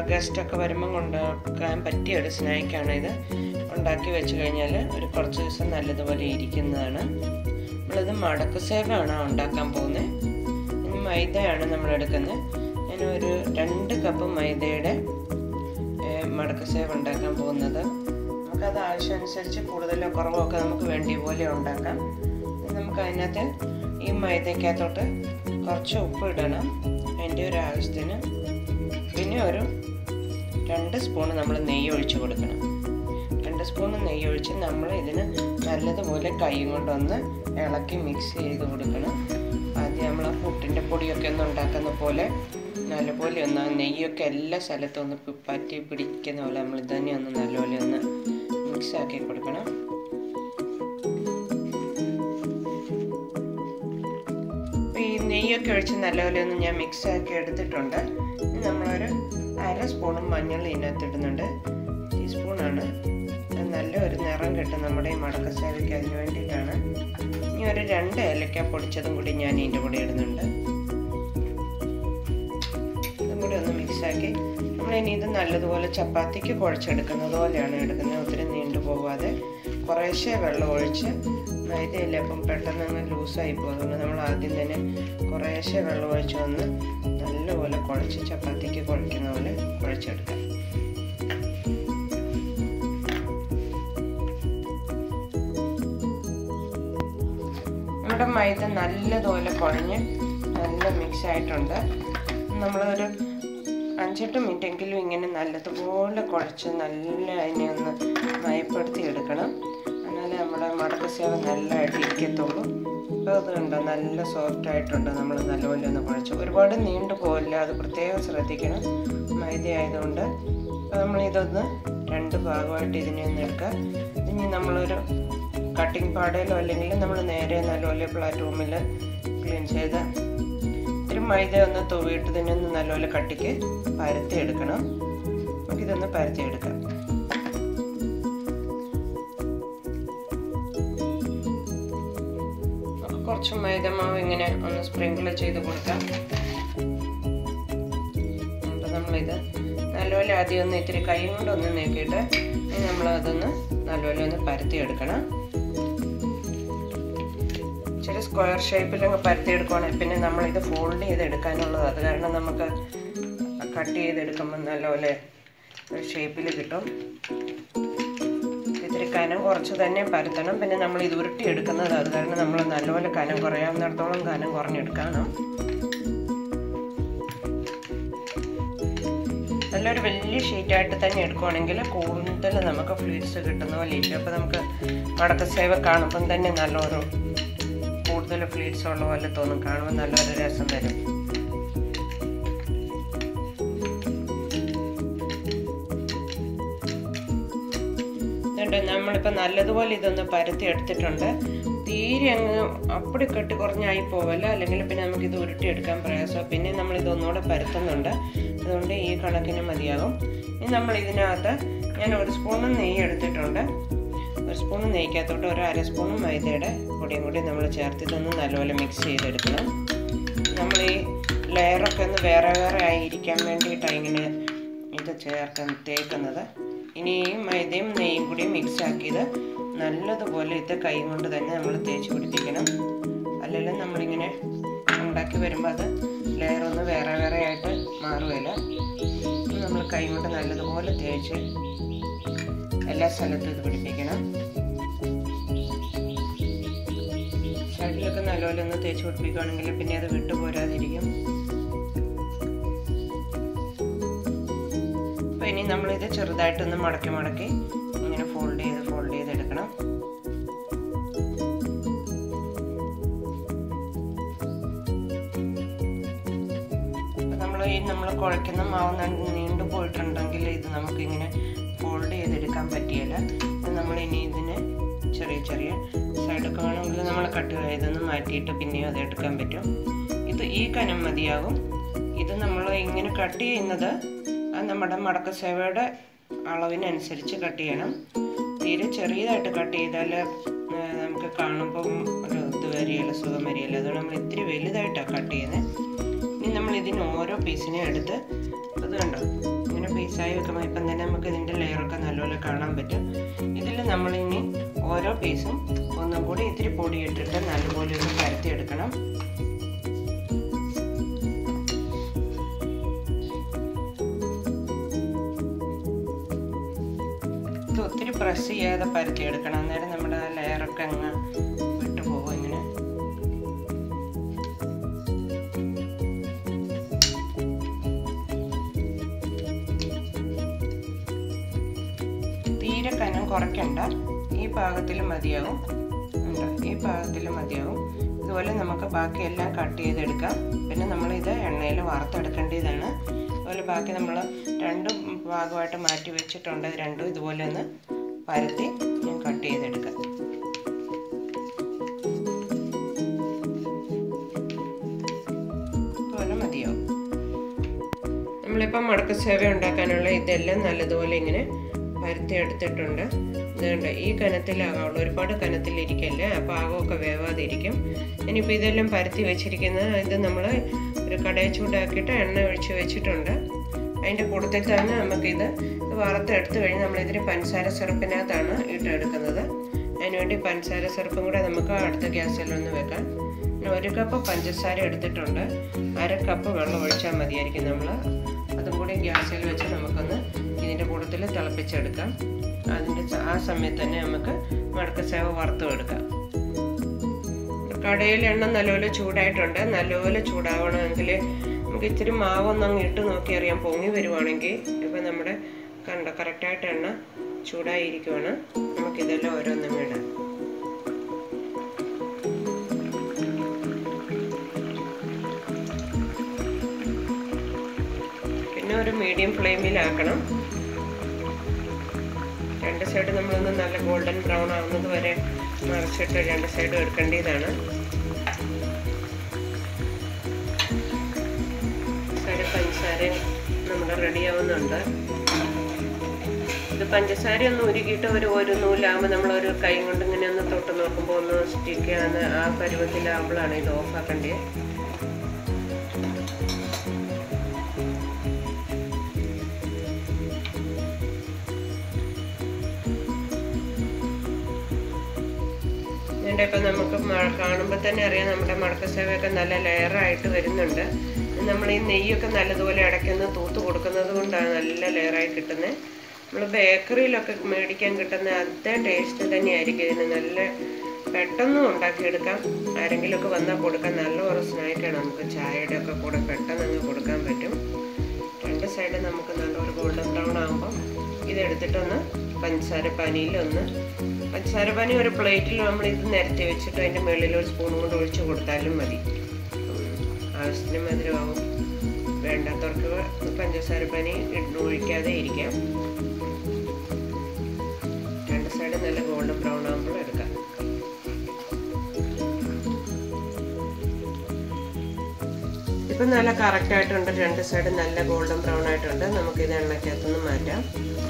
ഗസ്റ്റൊക്കെ വരുമ്പം കൊണ്ടുവെക്കാൻ പറ്റിയ ഒരു സ്നാക്കാണ് ഇത് ഉണ്ടാക്കി വെച്ച് കഴിഞ്ഞാൽ ഒരു കുറച്ച് ദിവസം നല്ലതുപോലെ ഇരിക്കുന്നതാണ് നമ്മളിത് മടക്ക് സേവാണ് ഉണ്ടാക്കാൻ പോകുന്നത് ഇനി മൈദയാണ് നമ്മൾ എടുക്കുന്നത് ഞാൻ ഒരു രണ്ട് കപ്പ് മൈദയുടെ ഏഹ്, മടക്ക് സേവ് ഉണ്ടാക്കാൻ പോകുന്നത് നമുക്കത് ആവശ്യമനുസരിച്ച് കൂടുതലോ കുറവോ ഒക്കെ നമുക്ക് വേണ്ടിയ പോലെ ഉണ്ടാക്കാം ഇനി നമുക്ക് അതിനകത്ത് ഈ മൈദയ്ക്കകത്തോട്ട് കുറച്ച് ഉപ്പ് ഇടണം അതിൻ്റെ ഒരു ആവശ്യത്തിന് പിന്നെ ഒരു രണ്ട് സ്പൂൺ നമ്മൾ നെയ്യ് ഒഴിച്ച് കൊടുക്കണം രണ്ട് സ്പൂൺ നെയ്യ് ഒഴിച്ച് നമ്മൾ ഇതിന് നല്ലതുപോലെ കൈ കൊണ്ടൊന്ന് ഇളക്കി മിക്സ് ചെയ്ത് കൊടുക്കണം ആദ്യം നമ്മൾ ആ പുട്ടിൻ്റെ പൊടിയൊക്കെ ഒന്ന് ഉണ്ടാക്കുന്ന പോലെ നല്ലപോലെ ഒന്ന് ആ നെയ്യൊക്കെ എല്ലാ സ്ഥലത്തും ഒന്ന് പി- പറ്റി പിടിക്കുന്ന പോലെ നമ്മൾ ഇത് തന്നെ ഒന്ന് നല്ലപോലെ ഒന്ന് മിക്സ് ആക്കി കൊടുക്കണം അപ്പോൾ ഈ നെയ്യൊക്കെ ഒഴിച്ച് നല്ലപോലെ ഒന്ന് ഞാൻ മിക്സ് ആക്കി എടുത്തിട്ടുണ്ട് ഇനി നമ്മളൊരു അര സ്പൂണും മഞ്ഞൾ ഇതിനകത്ത് ഇടുന്നുണ്ട് ടീസ്പൂണാണ് അത് നല്ല ഒരു നിറം കിട്ടും നമ്മുടെ ഈ മടക്ക സേവയ്ക്ക് അതിന് വേണ്ടിയിട്ടാണ് ഇനി ഒരു രണ്ട് ഏലക്ക പൊടിച്ചതും കൂടി ഞാൻ ഇതിൻ്റെ കൂടെ ഇടുന്നുണ്ട് ഇതും കൂടി ഒന്ന് മിക്സാക്കി നമ്മളിനി ഇത് നല്ലതുപോലെ ചപ്പാത്തിക്ക് കുഴച്ചെടുക്കുന്നത് പോലെയാണ് എടുക്കുന്നത് ഒത്തിരി നീണ്ടു പോകാതെ കുറേശ്ശെ വെള്ളം ഒഴിച്ച് മൈദയില്ല അപ്പം പെട്ടെന്ന് അങ്ങ് ലൂസായി പോകും അതുകൊണ്ട് നമ്മൾ ആദ്യം തന്നെ കുറേശ്ശെ വെള്ളം ഒഴിച്ച് വന്ന് നല്ലപോലെ കുഴച്ച് ചപ്പാത്തിക്ക് കുഴക്കുന്ന പോലെ കുഴച്ചെടുക്കാം നമ്മുടെ മൈദ നല്ലതുപോലെ കുഴഞ്ഞ് നല്ല മിക്സ് ആയിട്ടുണ്ട് നമ്മളൊരു അഞ്ചെട്ട് മിനിറ്റ് എങ്കിലും ഇങ്ങനെ നല്ലതുപോലെ കുഴച്ച് നല്ല അതിനെ ഒന്ന് മയപ്പെടുത്തി എടുക്കണം എന്നാലേ നമ്മുടെ മടക്ക സേവ നല്ലതായിട്ട് ഇരിക്കത്തുള്ളൂ അപ്പോൾ അത് കണ്ടോ നല്ല സോഫ്റ്റ് ആയിട്ടുണ്ട് നമ്മൾ നല്ലപോലെ ഒന്ന് കുഴച്ച് ഒരുപാട് നീണ്ടു പോകില്ല അത് പ്രത്യേകം ശ്രദ്ധിക്കണം മൈദ ആയതുകൊണ്ട് അപ്പോൾ നമ്മളിതൊന്ന് രണ്ട് ഭാഗമായിട്ട് ഇതിനെ ഒന്ന് എടുക്കുക ഇനി നമ്മളൊരു കട്ടിംഗ് പാടയിലോ അല്ലെങ്കിൽ നമ്മൾ നേരെ നല്ലപോലെ പ്ലാറ്റ്ഫോമിൽ ക്ലീൻ ചെയ്ത് ഇത്തിരി മൈദ ഒന്ന് തൂവിയിട്ട് ഇതിനെ ഒന്ന് നല്ലപോലെ കട്ടിക്ക് പരത്തി എടുക്കണം നമുക്കിതൊന്ന് പരത്തി എടുക്കാം കുറച്ച് മൈദമാവ് ഇങ്ങനെ ഒന്ന് സ്പ്രിങ്കിൾ ചെയ്ത് കൊടുക്കാം അപ്പം നമ്മളിത് നല്ലപോലെ ആദ്യം ഒന്ന് ഇത്തിരി കൈ കൊണ്ട് ഒന്ന് നീക്കിയിട്ട് ഇനി നമ്മളതൊന്ന് നല്ലപോലെ ഒന്ന് പരത്തി എടുക്കണം ഇച്ചിരി സ്ക്വയർ ഷേപ്പിൽ അങ്ങ് പരത്തിയെടുക്കുവാണെങ്കിൽ പിന്നെ നമ്മളിത് ഫോൾഡ് ചെയ്തെടുക്കാനുള്ളത് അത് കാരണം നമുക്ക് കട്ട് ചെയ്തെടുക്കുമ്പോൾ നല്ലപോലെ ഒരു ഷേപ്പിൽ കിട്ടും ഇത്തിരി കനം കുറച്ച് തന്നെ പരത്തണം പിന്നെ നമ്മൾ ഇത് ഉരുട്ടി എടുക്കുന്നത് അത് കാരണം നമ്മൾ നല്ലപോലെ കനം കുറയാവുന്നിടത്തോളം കനം കുറഞ്ഞെടുക്കണം നല്ലൊരു വലിയ ഷീറ്റായിട്ട് തന്നെ എടുക്കുവാണെങ്കിൽ കൂടുതൽ നമുക്ക് ഫ്ലീറ്റ്സ് കിട്ടുന്ന പോലെ ഇരിക്കും അപ്പോൾ നമുക്ക് മടക്ക സേവ കാണുമ്പം തന്നെ നല്ലൊരു കൂടുതൽ ഫ്ലീറ്റ്സ് ഉള്ള പോലെ തോന്നും കാണുമ്പോൾ നല്ലൊരു രസം വരും ഇതുണ്ട് നമ്മളിപ്പോൾ നല്ലതുപോലെ ഇതൊന്ന് പരത്തി എടുത്തിട്ടുണ്ട് തീരെ അങ്ങ് അപ്പടി കെട്ടി കുറഞ്ഞായി പോവല്ല അല്ലെങ്കിൽ പിന്നെ നമുക്ക് ഇത് ഉരുട്ടിയെടുക്കാൻ പ്രയാസമാണ് പിന്നെ നമ്മൾ ഇതൊന്നുകൂടെ പരത്തുന്നുണ്ട് അതുകൊണ്ട് ഈ കണക്കിന് മതിയാകും ഇനി നമ്മൾ ഇതിനകത്ത് ഞാൻ ഒരു സ്പൂണ് നെയ്യ് എടുത്തിട്ടുണ്ട് ഒരു സ്പൂൺ നെയ്ക്കകത്തോട്ട് ഒരു അര സ്പൂണും മൈദയുടെ പൊടിയും കൂടി നമ്മൾ ചേർത്ത് ഇതൊന്ന് നല്ലപോലെ മിക്സ് ചെയ്തെടുക്കണം നമ്മൾ ഈ ലെയറൊക്കെ ഒന്ന് വേറെ വേറെ ആയിരിക്കാൻ വേണ്ടിയിട്ടാണ് ഇങ്ങനെ ഇത് ചേർക്ക തേക്കുന്നത് ഇനി ഈ മൈദയും നെയ്യും കൂടി മിക്സ് ആക്കിയത് നല്ലതുപോലെ ഇത് കൈ കൊണ്ട് തന്നെ നമ്മൾ തേച്ച് പിടിപ്പിക്കണം അല്ലെങ്കിൽ നമ്മളിങ്ങനെ ഉണ്ടാക്കി വരുമ്പോൾ അത് ലെയർ ഒന്ന് വേറെ വേറെ ആയിട്ട് മാറുകയില്ല നമ്മൾ കൈ കൊണ്ട് നല്ലതുപോലെ തേച്ച് എല്ലാ സ്ഥലത്തും ഇത് പിടിപ്പിക്കണം സൈഡിലൊക്കെ നല്ലപോലെ ഒന്ന് തേച്ച് പിടിപ്പിക്കുകയാണെങ്കിൽ പിന്നെ അത് വിട്ടു പോരാതിരിക്കും അപ്പോൾ ഇനി നമ്മളിത് ചെറുതായിട്ടൊന്ന് മടക്കി മടക്കി ഇങ്ങനെ ഫോൾഡ് ചെയ്ത് ഫോൾഡ് ചെയ്തെടുക്കണം അപ്പോൾ നമ്മൾ ഈ നമ്മൾ കുഴക്കുന്ന മാവ് ന- നീണ്ടു പോയിട്ടുണ്ടെങ്കിൽ ഇത് നമുക്കിങ്ങനെ ഫോൾഡ് ചെയ്തെടുക്കാൻ പറ്റിയല്ല നമ്മൾ ഇനി ഇതിനെ ചെറിയ ചെറിയ സൈഡൊക്കെ വേണമെങ്കിൽ നമ്മൾ കട്ട് ചെയ്തൊന്ന് മാറ്റിയിട്ട് പിന്നെയും അത് എടുക്കാൻ പറ്റും ഇത് ഈ കനം മതിയാകും ഇത് നമ്മൾ ഇങ്ങനെ കട്ട് ചെയ്യുന്നത് അത് നമ്മുടെ മടക്ക സേവയുടെ അളവിനനുസരിച്ച് കട്ട് ചെയ്യണം തീരെ ചെറിയതായിട്ട് കട്ട് ചെയ്താൽ നമുക്ക് കാണുമ്പം ഒരു ഇത് വരികയില്ല സുഖം വരികയില്ല അതുകൊണ്ട് നമ്മൾ ഇത്തിരി വലുതായിട്ടാണ് കട്ട് ചെയ്യുന്നത് ഇനി നമ്മൾ ഇതിന് ഓരോ പീസിനെ എടുത്ത് അത് കണ്ടോ ഇങ്ങനെ പീസായി വെക്കുമ്പോൾ ഇപ്പം തന്നെ നമുക്ക് ഇതിൻ്റെ ലെയറൊക്കെ നല്ലപോലെ കാണാൻ പറ്റും ഇതിൽ നമ്മളിനി ഓരോ പീസും ഒന്നും കൂടി ഇത്തിരി പൊടി ഇട്ടിട്ട് നല്ലപോലെ ഒന്ന് പരത്തിയെടുക്കണം ഇത് ഒത്തിരി പ്രസ് ചെയ്യാതെ പരത്തിയെടുക്കണം അന്നേരം നമ്മുടെ ആ ലെയറൊക്കെ അങ്ങ് വിട്ടു പോകും ഇങ്ങനെ തീരെ കനം കുറയ്ക്കണ്ട ഈ പാകത്തിൽ മതിയാവും ഉണ്ട് ഈ പാകത്തിൽ മതിയാവും ഇതുപോലെ നമുക്ക് ബാക്കിയെല്ലാം കട്ട് ചെയ്തെടുക്കാം പിന്നെ നമ്മളിത് എണ്ണയിൽ വറുത്തെടുക്കേണ്ടതാണ് അതുപോലെ ബാക്കി നമ്മൾ രണ്ടും ഭാഗമായിട്ട് മാറ്റി വെച്ചിട്ടുണ്ട് രണ്ടും ഇതുപോലെ ഒന്ന് പരത്തി ഞാൻ കട്ട് ചെയ്തെടുക്കാം ഇതുപോലെ മതിയാവും നമ്മളിപ്പം മടക്ക സേവ ഉണ്ടാക്കാനുള്ള ഇതെല്ലാം നല്ലതുപോലെ ഇങ്ങനെ പരത്തി എടുത്തിട്ടുണ്ട് ഇതുകൊണ്ട് ഈ കനത്തിലാകാവുള്ളൂ ഒരുപാട് കനത്തിലിരിക്കല്ലേ അപ്പോൾ ആകമൊക്കെ വേവാതിരിക്കും ഇനിയിപ്പോൾ ഇതെല്ലാം പരത്തി വെച്ചിരിക്കുന്ന ഇത് നമ്മൾ ഒരു കടയെ ചൂടാക്കിയിട്ട് എണ്ണ ഒഴിച്ച് വെച്ചിട്ടുണ്ട് അതിൻ്റെ കൂട്ടത്തിൽ തന്നെ നമുക്കിത് വറുത്തെടുത്ത് കഴിഞ്ഞ് നമ്മളിതിന് പഞ്ചസാര സിറപ്പിനകത്താണ് ഇട്ടെടുക്കുന്നത് അതിനുവേണ്ടി പഞ്ചസാര സിറപ്പും കൂടെ നമുക്ക് അടുത്ത ഗ്യാസിലൊന്ന് വെക്കാം പിന്നെ ഒരു കപ്പ് പഞ്ചസാര എടുത്തിട്ടുണ്ട് അര കപ്പ് വെള്ളം ഒഴിച്ചാൽ മതിയായിരിക്കും നമ്മൾ അതും കൂടി ഗ്യാസിൽ വെച്ച് നമുക്കൊന്ന് ഇതിൻ്റെ കൂട്ടത്തിൽ തിളപ്പിച്ചെടുക്കാം അതിൻ്റെ ആ സമയത്ത് തന്നെ നമുക്ക് മടക്കസേവ വറുത്തും എടുക്കാം കടയിൽ എണ്ണ നല്ലപോലെ ചൂടായിട്ടുണ്ട് നല്ലപോലെ ചൂടാവണമെങ്കിൽ നമുക്ക് ഇച്ചിരി മാവൊന്നും അങ്ങ് ഇട്ട് നോക്കി അറിയാം പൊങ്ങി വരുവാണെങ്കിൽ ഇപ്പം നമ്മുടെ കണ്ട കറക്റ്റായിട്ട് എണ്ണ ചൂടായിരിക്കുവാണ് നമുക്കിതെല്ലാം ഓരോന്നും ഇടാം പിന്നെ ഒരു മീഡിയം ഫ്ലെയിമിലാക്കണം രണ്ട് സൈഡ് നമ്മളൊന്ന് നല്ല ഗോൾഡൻ ബ്രൗൺ ആവുന്നത് വരെ മറിച്ചിട്ട് രണ്ട് സൈഡും എടുക്കേണ്ടതാണ് സൈഡ് പഞ്ചസാര നമ്മുടെ റെഡി ആവുന്നുണ്ട് ഇത് പഞ്ചസാര ഒന്ന് ഉരുകിയിട്ട് ഒരു ഒരു നൂലാകുമ്പോൾ നമ്മളൊരു കൈ കൊണ്ട് ഇങ്ങനെ ഒന്ന് തൊട്ട് നോക്കുമ്പോൾ ഒന്ന് സ്റ്റിക്ക് ആകുന്ന ആ പരുവത്തിലാകുമ്പോഴാണ് ഇത് ഓഫാക്കേണ്ടത് ഇതിൻ്റെ ഇപ്പം നമുക്ക് കാണുമ്പോൾ തന്നെ അറിയാം നമ്മുടെ മടക്കസേവയൊക്കെ നല്ല ലെയറായിട്ട് വരുന്നുണ്ട് നമ്മൾ ഈ നെയ്യൊക്കെ നല്ലതുപോലെ ഇടയ്ക്കൊന്ന് തൂത്ത് കൊടുക്കുന്നത് കൊണ്ടാണ് നല്ല ലെയറായി കിട്ടുന്നത് നമ്മൾ ബേക്കറിയിലൊക്കെ മേടിക്കാൻ കിട്ടുന്ന അതേ ടേസ്റ്റ് തന്നെയായിരിക്കും ഇതിന് നല്ല പെട്ടെന്ന് ഉണ്ടാക്കിയെടുക്കാം ആരെങ്കിലുമൊക്കെ വന്നാൽ കൊടുക്കാൻ നല്ല ഒരു സ്നാക്കാണ് നമുക്ക് ചായയുടെ ഒക്കെ കൂടെ പെട്ടെന്ന് അങ്ങ് കൊടുക്കാൻ പറ്റും രണ്ട് സൈഡ് നമുക്ക് നല്ല ഒരു ഗോൾഡൻ ബ്രൗൺ ആകുമ്പോൾ ഇതെടുത്തിട്ടൊന്ന് പഞ്ചസാര പനിയിലൊന്ന് പഞ്ചസാര പനി ഒരു പ്ലേറ്റിൽ നമ്മൾ ഇത് നിരത്തി വെച്ചിട്ട് അതിൻ്റെ മുകളിൽ ഒരു സ്പൂൺ കൊണ്ട് ഒഴിച്ച് കൊടുത്താലും മതി ആവശ്യത്തിന് മധുരമാവും വേണ്ടാത്തവർക്ക് പഞ്ചസാര പനി ഒഴിക്കാതെ ഇരിക്കാം രണ്ട് സൈഡ് നല്ല ഗോൾഡൻ ബ്രൗൺ ആകുമ്പോൾ എടുക്കാം ഇപ്പം നല്ല കറക്റ്റ് ആയിട്ടുണ്ട് രണ്ട് സൈഡ് നല്ല ഗോൾഡൻ ബ്രൗൺ ആയിട്ടുണ്ട് നമുക്കിത് എണ്ണയ്ക്കകത്തുനിന്ന് മാറ്റാം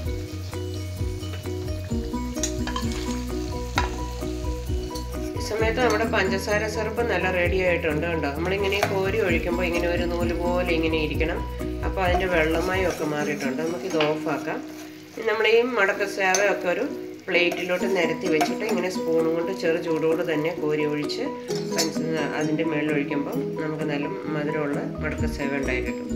സമയത്ത് നമ്മുടെ പഞ്ചസാര സിറപ്പ് നല്ല റെഡി ആയിട്ടുണ്ട് കണ്ടോ നമ്മളിങ്ങനെ കോരി ഒഴിക്കുമ്പോൾ ഇങ്ങനെ ഒരു നൂല് പോലെ ഇങ്ങനെ ഇരിക്കണം അപ്പോൾ അതിൻ്റെ വെള്ളമയം ഒക്കെ മാറിയിട്ടുണ്ട് നമുക്കിത് ഓഫാക്കാം നമ്മൾ ഈ മടക്ക സേവയൊക്കെ ഒരു പ്ലേറ്റിലോട്ട് നിരത്തി വെച്ചിട്ട് ഇങ്ങനെ സ്പൂണും കൊണ്ട് ചെറു ചൂടോട് തന്നെ കോരി ഒഴിച്ച് പഞ്ചസാര അതിൻ്റെ മുകളിൽ ഒഴിക്കുമ്പോൾ നമുക്ക് നല്ല മധുരമുള്ള മടക്ക സേവ ഉണ്ടായി കിട്ടും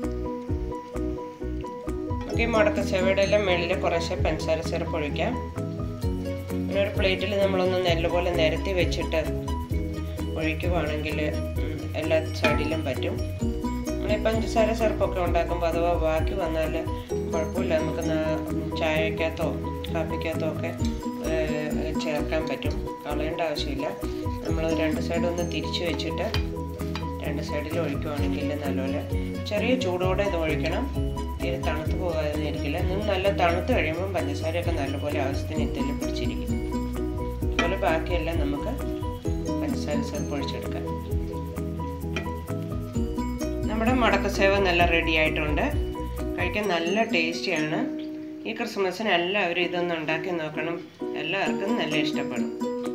നമുക്ക് ഈ മടക്ക സേവയുടെ എല്ലാം മുകളിൽ കുറേശ്ശെ പഞ്ചസാര സിറപ്പ് ഒഴിക്കാം പിന്നെ ഒരു പ്ലേറ്റിൽ നമ്മളൊന്ന് നെല്ലുപോലെ നിരത്തി വെച്ചിട്ട് ഒഴിക്കുവാണെങ്കിൽ എല്ലാ സൈഡിലും പറ്റും നമ്മൾ പഞ്ചസാര സിറപ്പൊക്കെ ഉണ്ടാക്കുമ്പോൾ അഥവാ ബാക്കി വന്നാൽ കുഴപ്പമില്ല നമുക്ക് ചായക്കകത്തോ കാപ്പിക്കകത്തോ ഒക്കെ ചേർക്കാൻ പറ്റും കളയേണ്ട ആവശ്യമില്ല നമ്മൾ രണ്ട് സൈഡും ഒന്ന് തിരിച്ചു വെച്ചിട്ട് രണ്ട് സൈഡിൽ ഒഴിക്കുവാണെങ്കിൽ നല്ലപോലെ ചെറിയ ചൂടോടെ ഇത് ഒഴിക്കണം തീരെ തണുത്ത് പോകാതെ ഇരിക്കില്ല നിന്ന് നല്ല തണുത്ത് കഴിയുമ്പം പഞ്ചസാരയൊക്കെ നല്ലപോലെ ആവശ്യത്തിന് ഇതിൽ പിടിച്ചിരിക്കും അതുപോലെ ബാക്കിയെല്ലാം നമുക്ക് പഞ്ചസാര സിറപ്പ് ഒഴിച്ചെടുക്കാം നമ്മുടെ മടക്കസേവ നല്ല റെഡി ആയിട്ടുണ്ട് കഴിക്കാൻ നല്ല ടേസ്റ്റിയാണ് ഈ ക്രിസ്മസിന് എല്ലാവരും ഇതൊന്ന് ഉണ്ടാക്കി നോക്കണം എല്ലാവർക്കും നല്ല ഇഷ്ടപ്പെടും